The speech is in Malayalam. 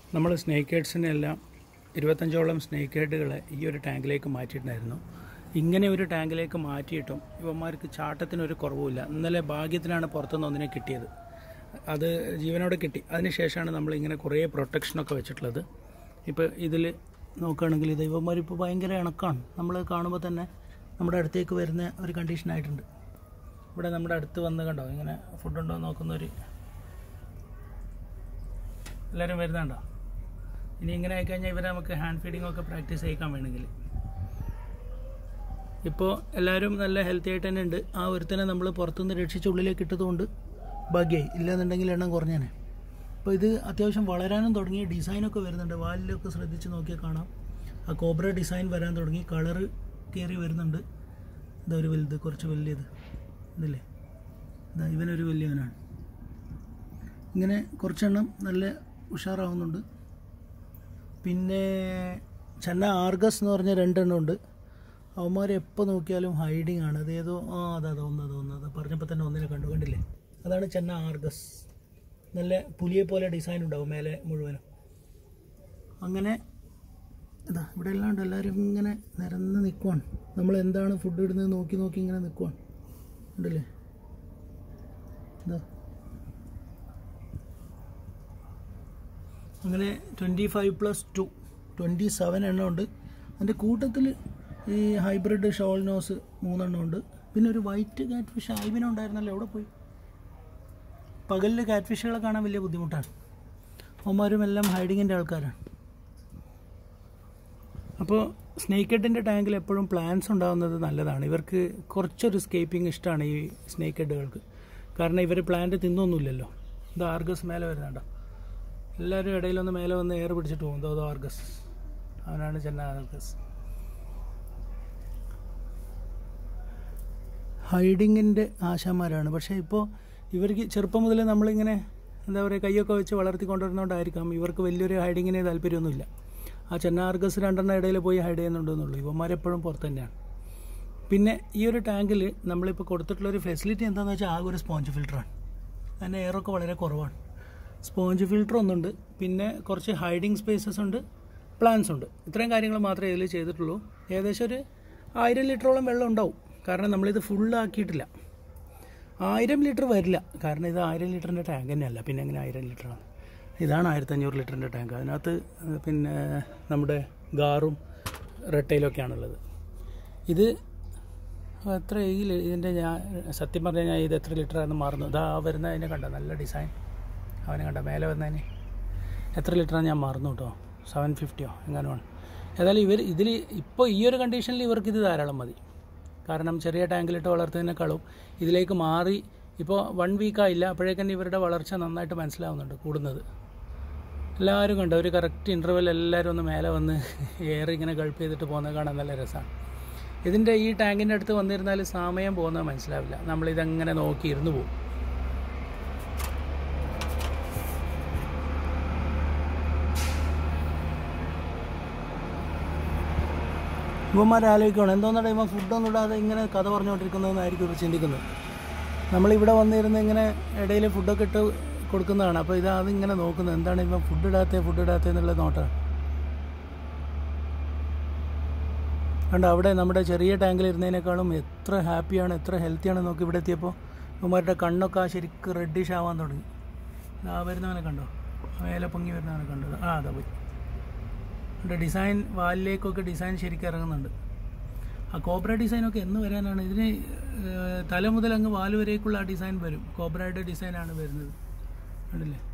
നമ്മൾ സ്നേക്ക് ഹെഡ്സിനെ എല്ലാം ഇരുപത്തഞ്ചോളം സ്നേക്ക് ഹെഡുകളെ ഈ ഒരു ടാങ്കിലേക്ക് മാറ്റിയിട്ടുണ്ടായിരുന്നു ഇങ്ങനെ ഒരു ടാങ്കിലേക്ക് മാറ്റിയിട്ടും ഇവന്മാർക്ക് ചാട്ടത്തിനൊരു കുറവുമില്ല ഇന്നലെ ഭാഗ്യത്തിനാണ് പുറത്തുനിന്ന് ഒന്നിനെ കിട്ടിയത് അത് ജീവനോടെ കിട്ടി അതിനുശേഷമാണ് നമ്മൾ ഇങ്ങനെ കുറേ പ്രൊട്ടക്ഷനൊക്കെ വെച്ചിട്ടുള്ളത് ഇപ്പോൾ ഇതിൽ നോക്കുകയാണെങ്കിൽ ഇത് ഇവന്മാരിപ്പോൾ ഭയങ്കര ഇണക്കാണ് നമ്മൾ കാണുമ്പോൾ തന്നെ നമ്മുടെ അടുത്തേക്ക് വരുന്ന ഒരു കണ്ടീഷനായിട്ടുണ്ട് ഇവിടെ നമ്മുടെ അടുത്ത് വന്ന് കണ്ടോ ഇങ്ങനെ ഫുഡുണ്ടോ എന്ന് നോക്കുന്ന ഒരു എല്ലാവരും വരുന്നുണ്ടോ ഇനി ഇങ്ങനെ ആയിക്കഴിഞ്ഞാൽ ഇവരെ നമുക്ക് ഹാൻഡ് ഫീഡിംഗ് ഒക്കെ പ്രാക്ടീസ് ചെയ്യിക്കാൻ വേണമെങ്കിൽ ഇപ്പോൾ എല്ലാവരും നല്ല ഹെൽത്തി ആയിട്ട് തന്നെ ഉണ്ട് ആ ഒരുത്തനെ നമ്മൾ പുറത്തുനിന്ന് രക്ഷിച്ച് ഉള്ളിലേക്ക് ഇട്ടതുകൊണ്ട് ഭാഗ്യമായി ഇല്ലാന്നുണ്ടെങ്കിൽ എണ്ണം കുറഞ്ഞേനെ അപ്പോൾ ഇത് അത്യാവശ്യം വളരാനും തുടങ്ങി ഡിസൈനൊക്കെ വരുന്നുണ്ട് വാലിലൊക്കെ ശ്രദ്ധിച്ച് നോക്കിയാൽ കാണാം ആ കോബ്ര ഡിസൈൻ വരാൻ തുടങ്ങി കളറ് കയറി വരുന്നുണ്ട് ഇതാ ഒരു വലുത് കുറച്ച് വലിയത് ഇതില്ലേ ഇതാ ഇവനൊരു വലിയവനാണ് ഇങ്ങനെ കുറച്ചെണ്ണം നല്ല ഉഷാറാവുന്നുണ്ട് പിന്നെ ചെന്ന ആർഗസ് എന്ന് പറഞ്ഞ രണ്ടെണ്ണം ഉണ്ട് അവന്മാർ എപ്പോൾ നോക്കിയാലും ഹൈഡിങ് ആണ് അത് ഏതോ ആ അതാ അതാ ഒന്ന് അതാ ഒന്ന് അത് പറഞ്ഞപ്പോൾ തന്നെ ഒന്നിനെ കണ്ടു കണ്ടില്ലേ അതാണ് ചെന്ന ആർഗസ് നല്ല പുലിയെ പോലെ ഡിസൈൻ ഉണ്ടാവും മേലെ മുഴുവനും അങ്ങനെ ഇതാ ഇവിടെ എല്ലാം ഉണ്ട് എല്ലാവരും ഇങ്ങനെ നിരന്ന് നിൽക്കുവാണ് നമ്മൾ എന്താണ് ഫുഡ് ഇടുന്നത് നോക്കി നോക്കി ഇങ്ങനെ നിൽക്കുവാണ് ഉണ്ടല്ലേ ഇതാ അങ്ങനെ twenty five plus two twenty seven എണ്ണം ഉണ്ട് അതിൻ്റെ കൂട്ടത്തിൽ ഈ ഹൈബ്രിഡ് ഷോൾ നോസ് മൂന്നെണ്ണം ഉണ്ട് പിന്നെ ഒരു വൈറ്റ് കാറ്റ് ഫിഷ് ഐവിന ഉണ്ടായിരുന്നല്ലോ എവിടെ പോയി പകലിൽ കാറ്റ് ഫിഷുകളെ കാണാൻ വലിയ ബുദ്ധിമുട്ടാണ് അവന്മാരും എല്ലാം ഹൈഡിങ്ങിൻ്റെ ആൾക്കാരാണ് അപ്പോൾ സ്നേക്ക് ഹെഡിൻ്റെ ടാങ്കിൽ എപ്പോഴും പ്ലാൻസ് ഉണ്ടാകുന്നത് നല്ലതാണ് ഇവർക്ക് കുറച്ചൊരു സ്കേപ്പിംഗ് ഇഷ്ടമാണ് ഈ സ്നേക്ക് ഹെഡുകൾക്ക് കാരണം ഇവർ പ്ലാന്റ് തിന്നൊന്നുമില്ലല്ലോ ഇത് ആർഗസ് മേലെ വരുന്നുണ്ടോ എല്ലാവരും ഇടയിലൊന്ന് മേലെ വന്ന് എയർ പിടിച്ചിട്ട് പോകും ദോ ആർഗസ് അവനാണ് ചെന്ന ആർഗസ് ഹൈഡിങ്ങിൻ്റെ ആശാന്മാരാണ് പക്ഷേ ഇപ്പോൾ ഇവർക്ക് ചെറുപ്പം മുതൽ നമ്മളിങ്ങനെ എന്താ പറയുക കൈയൊക്കെ വെച്ച് വളർത്തിക്കൊണ്ടിരുന്നതുകൊണ്ടായിരിക്കാം ഇവർക്ക് വലിയൊരു ഹൈഡിങ്ങിന് താല്പര്യമൊന്നുമില്ല ആ ചെന്ന ആർഗസ് രണ്ടെണ്ണം ഇടയിൽ പോയി ഹൈഡ് ചെയ്യുന്നുണ്ടെന്നുള്ളൂ ഇവന്മാരെപ്പോഴും പുറത്ത് തന്നെയാണ് പിന്നെ ഈ ഒരു ടാങ്കിൽ നമ്മളിപ്പോൾ കൊടുത്തിട്ടുള്ള ഒരു ഫെസിലിറ്റി എന്താണെന്ന് വെച്ചാൽ ആകെ ഒരു സ്പോഞ്ച് ഫിൽറ്ററാണ് അതിൻ്റെ എയറൊക്കെ വളരെ കുറവാണ് സ്പോഞ്ച് ഫിൽറ്റർ ഒന്നുണ്ട് പിന്നെ കുറച്ച് ഹൈഡിങ് സ്പേസസ് ഉണ്ട് പ്ലാൻസ് ഉണ്ട് ഇത്രയും കാര്യങ്ങൾ മാത്രമേ ഇതിൽ ചെയ്തിട്ടുള്ളൂ ഏകദേശം ഒരു ആയിരം ലിറ്ററോളം വെള്ളം ഉണ്ടാവും കാരണം നമ്മളിത് ഫുള്ളാക്കിയിട്ടില്ല ആയിരം ലിറ്റർ വരില്ല കാരണം ഇത് ആയിരം ലിറ്ററിൻ്റെ ടാങ്ക് തന്നെയല്ല പിന്നെ എങ്ങനെ ആയിരം ലിറ്ററാണ് ഇതാണ് ആയിരത്തഞ്ഞൂറ് ലിറ്ററിൻ്റെ ടാങ്ക് അതിനകത്ത് പിന്നെ നമ്മുടെ ഗാറും റെട്ടയിലൊക്കെയാണുള്ളത് ഇത് എത്ര ഈ ലി- ഇതിൻ്റെ ഞാൻ സത്യം പറഞ്ഞു കഴിഞ്ഞാൽ ഇത് എത്ര ലിറ്ററാണെന്ന് മാറുന്നു ഇതാ വരുന്ന അതിനെ കണ്ട നല്ല ഡിസൈൻ അവനെ കണ്ട മേലെ വന്നതിന് എത്ര ലിറ്ററാണ് ഞാൻ മറന്നു കേട്ടോ സെവൻ ഫിഫ്റ്റിയോ എങ്ങനെയാണ് ഏതായാലും ഇവർ ഇതിൽ ഇപ്പോൾ ഈ ഒരു കണ്ടീഷനിൽ ഇവർക്ക് ഇത് ധാരാളം മതി കാരണം ചെറിയ ടാങ്കിലിട്ട് വളർത്തുന്നതിനേക്കാളും ഇതിലേക്ക് മാറി ഇപ്പോൾ വൺ വീക്കായില്ല അപ്പോഴേക്കും ഇവരുടെ വളർച്ച നന്നായിട്ട് മനസ്സിലാവുന്നുണ്ട് കൂടുന്നത് എല്ലാവരും കണ്ടോ ഒരു കറക്റ്റ് ഇൻ്റർവെൽ എല്ലാവരും ഒന്ന് മേലെ വന്ന് എയർ ഇങ്ങനെ ഗൾപ്പ് ചെയ്തിട്ട് പോകുന്നത് കാണാൻ നല്ല രസമാണ് ഇതിൻ്റെ ഈ ടാങ്കിൻ്റെ അടുത്ത് വന്നിരുന്നാൽ സമയം പോകുന്നത് മനസ്സിലാവില്ല നമ്മളിതങ്ങനെ നോക്കി ഇരുന്ന് പോകും ഇവന്മാർ ആലോചിക്കണം എന്തോന്നാണ് ഇവൻ ഫുഡൊന്നും ഇടാതെ ഇങ്ങനെ കഥ പറഞ്ഞുകൊണ്ടിരിക്കുന്നതെന്നായിരിക്കും ഇവർ ചിന്തിക്കുന്നത് നമ്മളിവിടെ വന്നിരുന്ന് ഇങ്ങനെ ഇടയിൽ ഫുഡൊക്കെ ഇട്ട് കൊടുക്കുന്നതാണ് അപ്പോൾ ഇത് അതിങ്ങനെ നോക്കുന്നത് എന്താണ് ഇവൻ ഫുഡ് ഇടാത്ത ഫുഡ് ഇടാത്ത എന്നുള്ള നോട്ടാണ് കണ്ടോ അവിടെ നമ്മുടെ ചെറിയ ടാങ്കിൽ ഇരുന്നതിനേക്കാളും എത്ര ഹാപ്പിയാണ് എത്ര ഹെൽത്തിയാണ് നോക്കി ഇവിടെ എത്തിയപ്പോൾ ഇവന്മാരുടെ കണ്ണൊക്കെ ആ ശരിക്കും റെഡിഷ് ആവാൻ തുടങ്ങി ആ വരുന്നവനെ കണ്ടോ മേലെ പൊങ്ങി വരുന്നവനെ കണ്ടോ ആ അതാ പോയി ഉണ്ട് ഡിസൈൻ വാലിലേക്കൊക്കെ ഡിസൈൻ ശരിക്കും ഇറങ്ങുന്നുണ്ട് ആ കോബ്ര ഡിസൈനൊക്കെ എന്ന് വരാനാണ് ഇതിന് ഏഹ്, തല മുതൽ അങ്ങ് വാല് വരേക്കുള്ള ആ ഡിസൈൻ വരും കോബ്രയുടെ ഡിസൈനാണ് വരുന്നത് കണ്ടില്ലേ